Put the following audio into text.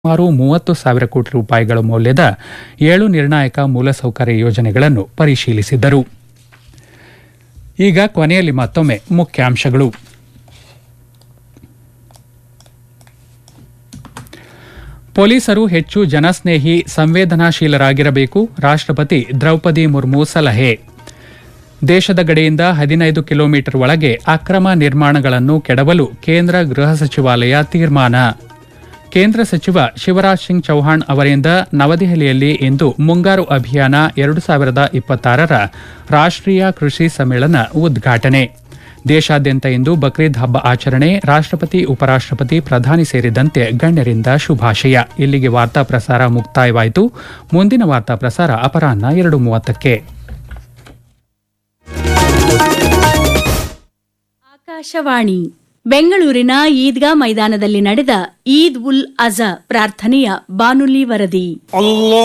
ಸುಮಾರು ಮೂವತ್ತು ಸಾವಿರ ಕೋಟಿ ರೂಪಾಯಿಗಳ ಮೌಲ್ಯದ ಏಳು ನಿರ್ಣಾಯಕ ಮೂಲಸೌಕರ್ಯ ಯೋಜನೆಗಳನ್ನು ಪರಿಶೀಲಿಸಿದರು ಈಗ ಕೊನೆಯಲ್ಲಿ ಮತ್ತೊಮ್ಮೆ ಮುಖ್ಯಾಂಶಗಳು ಪೊಲೀಸರು ಹೆಚ್ಚು ಜನಸ್ನೇಹಿ ಸಂವೇದನಾಶೀಲರಾಗಿರಬೇಕು ರಾಷ್ಟ್ರಪತಿ ದ್ರೌಪದಿ ಮುರ್ಮು ಸಲಹೆ ದೇಶದ ಗಡಿಯಿಂದ ಹದಿನೈದು ಕಿಲೋಮೀಟರ್ ಒಳಗೆ ಅಕ್ರಮ ನಿರ್ಮಾಣಗಳನ್ನು ಕೆಡವಲು ಕೇಂದ್ರ ಗೃಹ ಸಚಿವಾಲಯ ತೀರ್ಮಾನ ಕೇಂದ್ರ ಸಚಿವ ಶಿವರಾಜ್ ಸಿಂಗ್ ಚೌಹಾಣ್ ಅವರಿಂದ ನವದೆಹಲಿಯಲ್ಲಿ ಇಂದು ಮುಂಗಾರು ಅಭಿಯಾನ ಎರಡು ಸಾವಿರದ ಇಪ್ಪತ್ತಾರರ ರಾಷ್ಟ್ರೀಯ ಕೃಷಿ ಸಮ್ಮೇಳನ ಉದ್ಘಾಟನೆ ದೇಶಾದ್ಯಂತ ಇಂದು ಬಕ್ರೀದ್ ಹಬ್ಬ ಆಚರಣೆ ರಾಷ್ಟ್ರಪತಿ ಉಪರಾಷ್ಟ್ರಪತಿ ಪ್ರಧಾನಿ ಸೇರಿದಂತೆ ಗಣ್ಯರಿಂದ ಶುಭಾಶಯ ಇಲ್ಲಿಗೆ ವಾರ್ತಾ ಪ್ರಸಾರ ಮುಕ್ತಾಯವಾಯಿತು ಮುಂದಿನ ವಾರ್ತಾ ಪ್ರಸಾರ ಅಪರಾಹ್ನ ಎರಡು ಮೂವತ್ತಕ್ಕೆ ಆಕಾಶವಾಣಿ ಬೆಂಗಳೂರಿನ ಈದ್ಗಾ ಮೈದಾನದಲ್ಲಿ ನಡೆದ ಈದ್ ಉಲ್ ಅಜಾ ಪ್ರಾರ್ಥನೆಯ ಬಾನುಲಿ ವರದಿ Allah